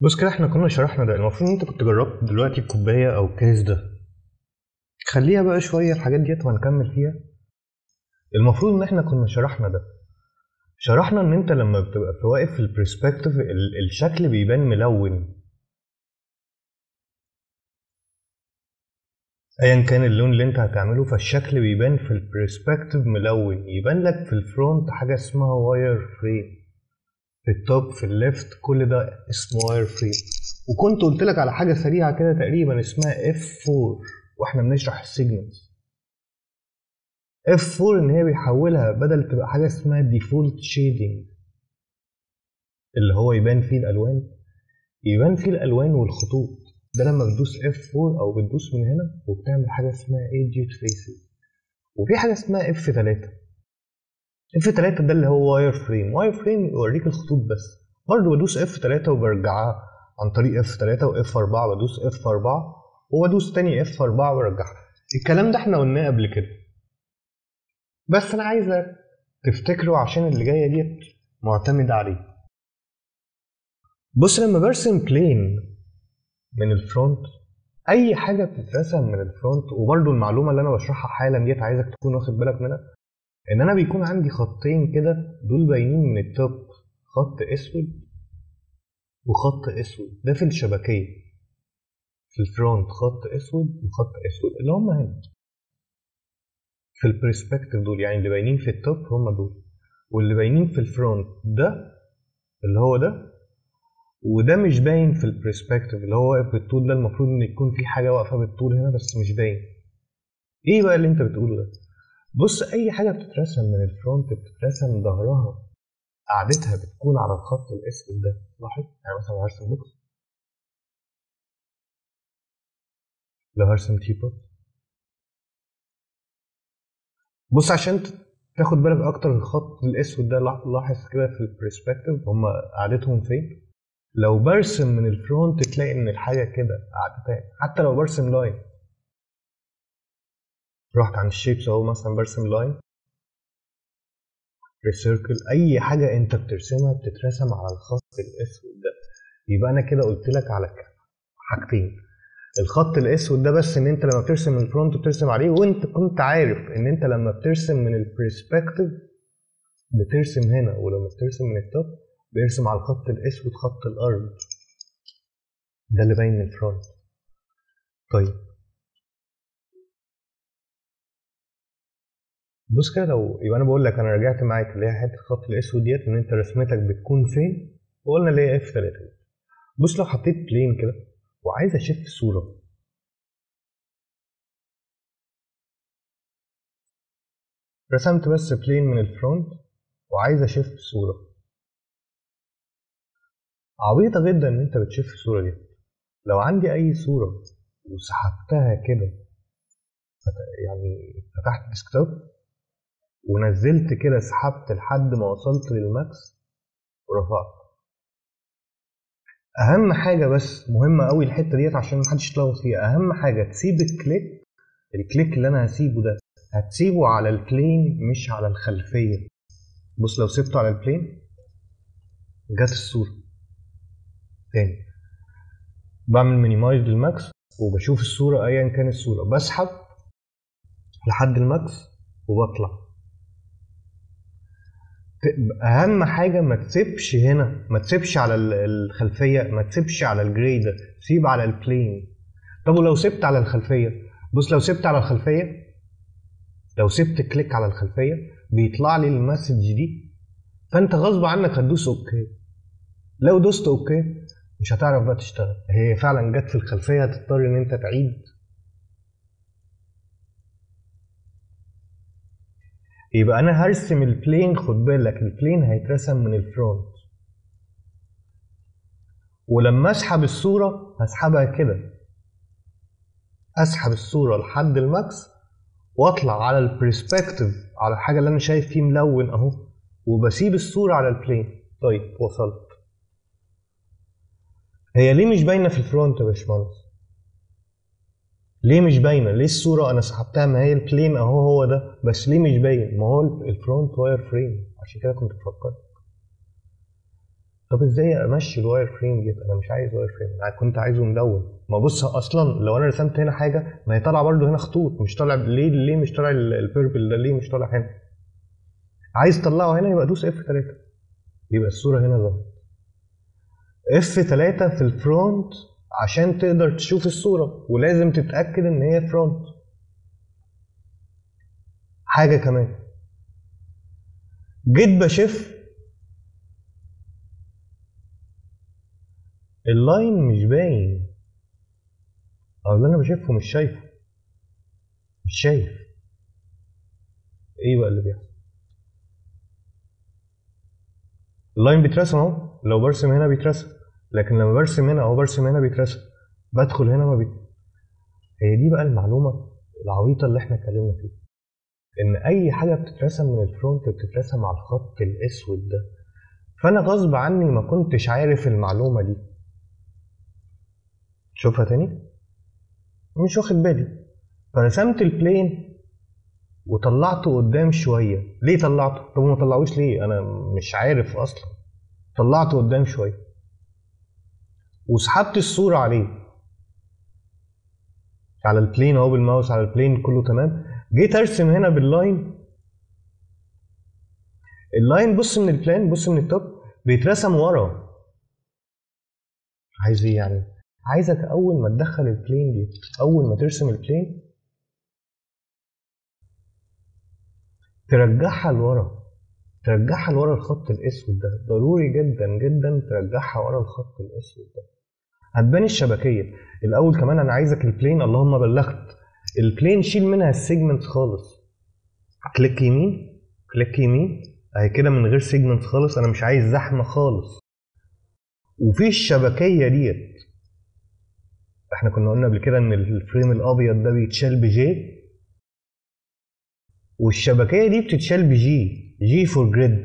بص كده احنا كنا شرحنا ده المفروض ان انت كنت جربت دلوقتي الكوبايه او الكيس ده خليها بقى شويه الحاجات ديت وهنكمل فيها المفروض ان احنا كنا شرحنا ده شرحنا ان انت لما بتبقى في واقف في البرسبكتيف الشكل بيبان ملون ايا كان اللون اللي انت هتعمله فالشكل بيبان في البرسبكتيف ملون يبان لك في الفرونت حاجه اسمها واير فريم في التوب في الليفت كل ده اسمه واير فريم وكنت قلت لك على حاجه سريعه كده تقريبا اسمها اف 4 واحنا بنشرح السيجنالز اف 4 ان هي بيحولها بدل تبقى حاجه اسمها ديفولت شيدنج اللي هو يبان فيه الالوان يبان فيه الالوان والخطوط ده لما بتدوس F4 او بتدوس من هنا وبتعمل حاجه اسمها Aged Faces وفي حاجه اسمها F3 F3 ده اللي هو واير فريم واير فريم يوريك الخطوط بس برضه بدوس F3 وبرجعها عن طريق F3 و F4 بدوس F4 وبدوس تاني F4 وارجعها الكلام ده احنا قلناه قبل كده بس انا عايزك تفتكره عشان اللي جايه ديت معتمده عليه بص لما برسم بلين من الفرونت اي حاجه بتترسم من الفرونت وبرده المعلومه اللي انا بشرحها حالا ديت عايزك تكون واخد بالك منها ان انا بيكون عندي خطين كده دول باينين من التوب خط اسود وخط اسود ده في الشبكيه في الفرونت خط اسود وخط اسود اللي هم هنا في البرسبكتيف دول يعني اللي باينين في التوب هم دول واللي باينين في الفرونت ده اللي هو ده وده مش باين في البرسبكتيف اللي هو واقف بالطول ده المفروض ان يكون في حاجه واقفه بالطول هنا بس مش باين ايه بقى اللي انت بتقوله ده بص اي حاجه بتترسم من الفرونت بتترسم ظهرها قاعدتها بتكون على الخط الاسود ده لاحظ يعني مثلا لو هرسم بوكس لو هرسم تيبوت بص عشان تاخد بالك اكتر الخط الاسود ده لاحظ كده في البرسبكتيف هم قعدتهم فين لو برسم من الفرونت تلاقي ان الحاجه كده قعدتها حتى لو برسم لاين رحت عند الشيبس اهو مثلا برسم لاين ريسيركل اي حاجه انت بترسمها بتترسم على الخط الاسود ده يبقى انا كده قلت لك على حاجتين الخط الاسود ده بس ان انت لما بترسم من الفرونت بترسم عليه وانت كنت عارف ان انت لما بترسم من البرسبكتيف بترسم هنا ولما بترسم من التوب بيرسم على الخط الاسود خط الارض ده اللي باين من الفرونت طيب بص كده لو يبقى انا بقول لك انا رجعت معاك اللي هي حته الخط الاسود ديت ان انت رسمتك بتكون فين وقلنا اللي هي اف 3 بص لو حطيت بلين كده وعايز اشف صوره رسمت بس بلين من الفرونت وعايز اشف صوره عبيطه جدا ان انت بتشوف الصوره دي لو عندي اي صوره وسحبتها كده يعني فتحت ديسكتوب ونزلت كده سحبت لحد ما وصلت للماكس ورفعت اهم حاجه بس مهمه قوي الحته ديت عشان محدش يتلخبط فيها اهم حاجه تسيب الكليك الكليك اللي انا هسيبه ده هتسيبه على البلين مش على الخلفيه بص لو سبته على البلين جت الصوره تاني بعمل مينيمايز للماكس وبشوف الصورة أيا كان الصورة بسحب لحد الماكس وبطلع أهم حاجة ما تسيبش هنا ما تسيبش على الخلفية ما تسيبش على الجراي ده سيب على البلين طب ولو سبت على الخلفية بص لو سبت على الخلفية لو سبت كليك على الخلفية بيطلع لي المسج دي فأنت غصب عنك هتدوس أوكي لو دوست أوكي مش هتعرف بقى تشتغل هي فعلا جت في الخلفيه هتضطر ان انت تعيد يبقى انا هرسم البلين خد بالك البلين هيترسم من الفرونت ولما اسحب الصوره هسحبها كده اسحب الصوره لحد الماكس واطلع على البرسبكتيف على الحاجه اللي انا شايف فيه ملون اهو وبسيب الصوره على البلين طيب وصلت هي ليه مش باينه في الفرونت يا باشمهندس ليه مش باينه ليه الصوره انا سحبتها ما هي البلين اهو هو ده بس ليه مش باين ما هو الفرونت واير فريم عشان كده كنت بفكر طب ازاي امشي الواير فريم ديت انا مش عايز واير فريم انا كنت عايزه ملون ما بص اصلا لو انا رسمت هنا حاجه ما هي طالعه برده هنا خطوط مش طالع ليه ليه مش طالع البيربل ده ليه مش طالع هنا عايز تطلعه هنا يبقى دوس اف 3 يبقى الصوره هنا ظهرت اف 3 في الفرونت عشان تقدر تشوف الصوره ولازم تتاكد ان هي فرونت حاجه كمان جيت بشف اللاين مش باين او اللي انا بشوفه مش شايفه مش شايف ايه بقى اللي بيحصل اللاين بيترسم اهو لو برسم هنا بيترسم لكن لما برسم هنا او برسم هنا بيترسم بدخل هنا ما بيت هي دي بقى المعلومه العبيطه اللي احنا اتكلمنا فيها ان اي حاجه بتترسم من الفرونت بتترسم على الخط الاسود ده فانا غصب عني ما كنتش عارف المعلومه دي شوفها تاني مش واخد بالي فرسمت البلين وطلعته قدام شويه ليه طلعته طب ما طلعوش ليه انا مش عارف اصلا طلعته قدام شويه وسحبت الصوره عليه على البلين اهو بالماوس على البلين كله تمام جيت ارسم هنا باللاين اللاين بص من البلان بص من التوب بيترسم ورا عايز ايه يعني عايزك اول ما تدخل البلين دي اول ما ترسم البلين ترجعها لورا ترجعها لورا الخط الاسود ده ضروري جدا جدا ترجعها ورا الخط الاسود ده هتبان الشبكيه الاول كمان انا عايزك البلين اللهم بلغت البلين شيل منها السيجمنت خالص كليك يمين كليك يمين اهي كده من غير سيجمنت خالص انا مش عايز زحمه خالص وفي الشبكيه ديت احنا كنا قلنا قبل كده ان الفريم الابيض ده بيتشال بجي والشبكيه دي بتتشال بجي جي فور جريد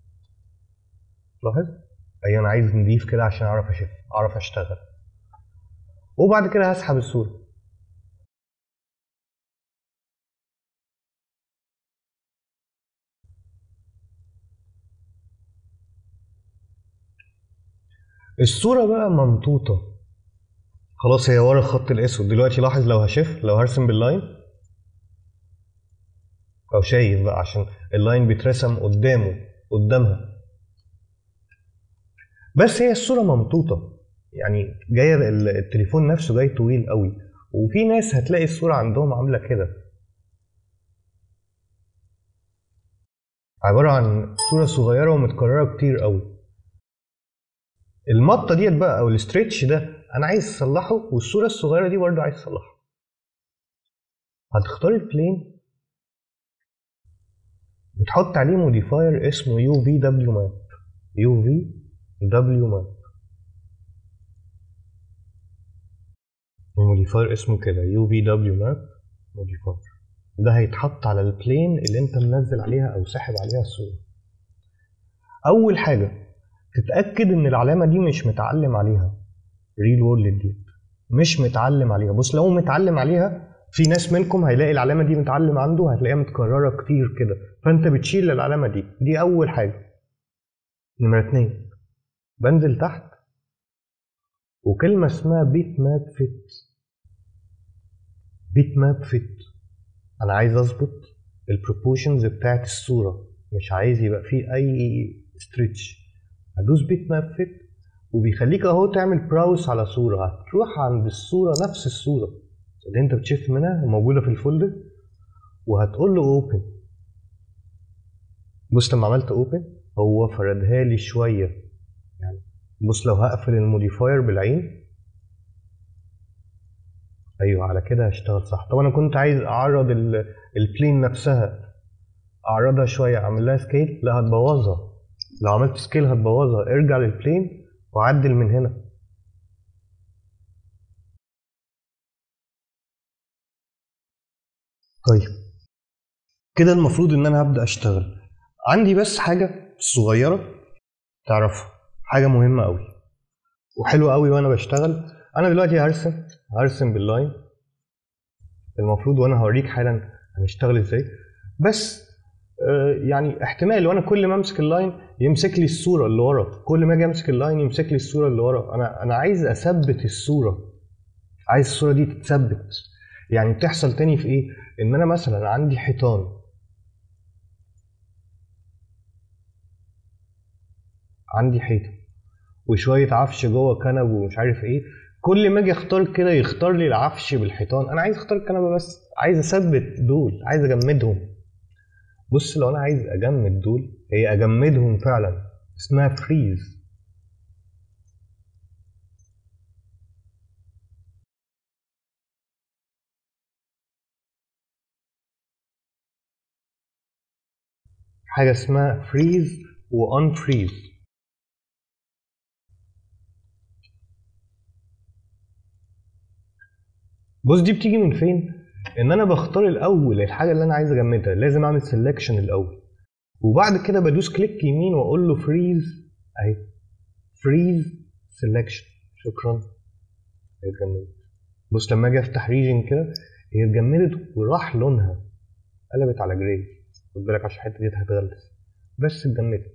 لاحظ اي انا عايز نضيف كده عشان اعرف اشوف اعرف اشتغل وبعد كده هسحب الصوره الصوره بقى ممطوطه خلاص هي ورا الخط الاسود دلوقتي لاحظ لو هشف لو هرسم باللاين او شايف بقى عشان اللاين بيترسم قدامه قدامها بس هي الصوره ممطوطه يعني جايه التليفون نفسه جاي طويل قوي وفي ناس هتلاقي الصوره عندهم عامله كده عباره عن صوره صغيره ومتكرره كتير قوي المطه ديت بقى او الاستريتش ده انا عايز اصلحه والصوره الصغيره دي برضه عايز اصلحها هتختار البلين بتحط عليه موديفاير اسمه يو في دبليو ماب يو في دبليو ماب الموديفاير اسمه كده يو في دبليو ماب موديفاير ده هيتحط على البلين اللي انت منزل عليها او ساحب عليها الصوره اول حاجه تتاكد ان العلامه دي مش متعلم عليها ريل وورلد دي مش متعلم عليها بص لو متعلم عليها في ناس منكم هيلاقي العلامه دي متعلم عنده هتلاقيها متكرره كتير كده فانت بتشيل العلامه دي دي اول حاجه نمره اتنين بنزل تحت وكلمه اسمها بيت ماب فيت بيت ماب فيت انا عايز اظبط البروبوشنز بتاعت الصوره مش عايز يبقى فيه اي ستريتش هدوس بيت ماب فيت وبيخليك اهو تعمل براوس على صوره هتروح عند الصوره نفس الصوره اللي انت بتشف منها موجوده في الفولدر وهتقول له اوبن بص لما عملت اوبن هو فردها لي شويه يعني بص لو هقفل الموديفاير بالعين ايوه على كده هشتغل صح طب انا كنت عايز اعرض البلين نفسها اعرضها شويه اعمل لها سكيل لا هتبوظها لو عملت سكيل هتبوظها ارجع للبلين وعدل من هنا طيب كده المفروض ان انا هبدا اشتغل عندي بس حاجه صغيره تعرفها حاجه مهمه قوي وحلوه قوي وانا بشتغل انا دلوقتي هرسم هرسم باللاين المفروض وانا هوريك حالا هنشتغل ازاي بس آه، يعني احتمال وانا كل ما امسك اللاين يمسك لي الصوره اللي ورا كل ما اجي امسك اللاين يمسك لي الصوره اللي ورا انا انا عايز اثبت الصوره عايز الصوره دي تتثبت يعني بتحصل تاني في ايه ان انا مثلا عندي حيطان عندي حيطه وشويه عفش جوه كنب ومش عارف ايه كل ما اجي اختار كده يختار لي العفش بالحيطان انا عايز اختار الكنبه بس عايز اثبت دول عايز اجمدهم بص لو انا عايز اجمد دول هي اجمدهم فعلا اسمها فريز حاجه اسمها فريز وان فريز بص دي بتيجي من فين ان انا بختار الاول الحاجه اللي انا عايز اجمدها لازم اعمل سيلكشن الاول وبعد كده بدوس كليك يمين واقول له فريز اهي فريز سيلكشن شكرا هي اتجمدت بص لما اجي افتح ريجن كده هي اتجمدت وراح لونها قلبت على جراي خد بالك عشان الحته دي هتغلس بس اتجمدت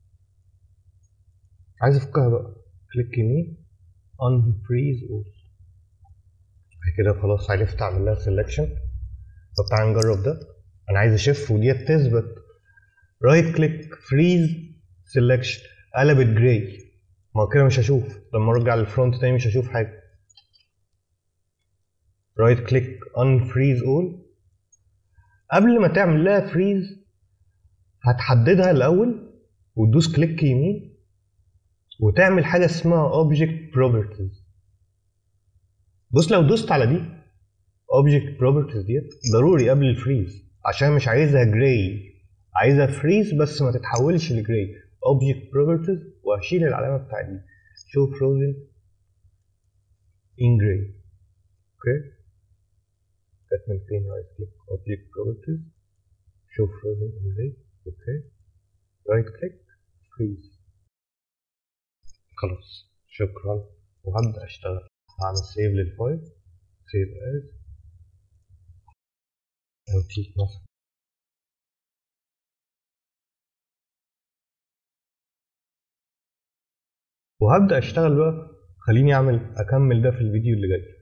عايز افكها بقى كليك يمين ان فريز اول كده خلاص عرفت اعمل لها سيلكشن طب تعالى نجرب ده انا عايز اشف وديت تثبت رايت كليك فريز سيلكشن قلبت جراي ما هو كده مش هشوف لما ارجع للفرونت تاني مش هشوف حاجه رايت كليك ان فريز اول قبل ما تعمل لها فريز هتحددها الاول وتدوس كليك يمين وتعمل حاجه اسمها اوبجكت بروبرتيز بص لو دوست على دي اوبجكت بروبرتيز ديت ضروري قبل الفريز عشان مش عايزها جراي عايزها فريز بس ما تتحولش لجراي اوبجكت بروبرتيز وهشيل العلامه بتاعت دي شو فروزن ان جراي اوكي كانت من فين رايت كليك اوبجكت بروبرتيز شو فروزن ان جراي اوكي رايت كليك فريز خلاص شكرا وهبدا اشتغل هعمل سيف للفايل سيف از روتيت مثلا وهبدأ اشتغل بقى خليني اعمل اكمل ده في الفيديو اللي جاي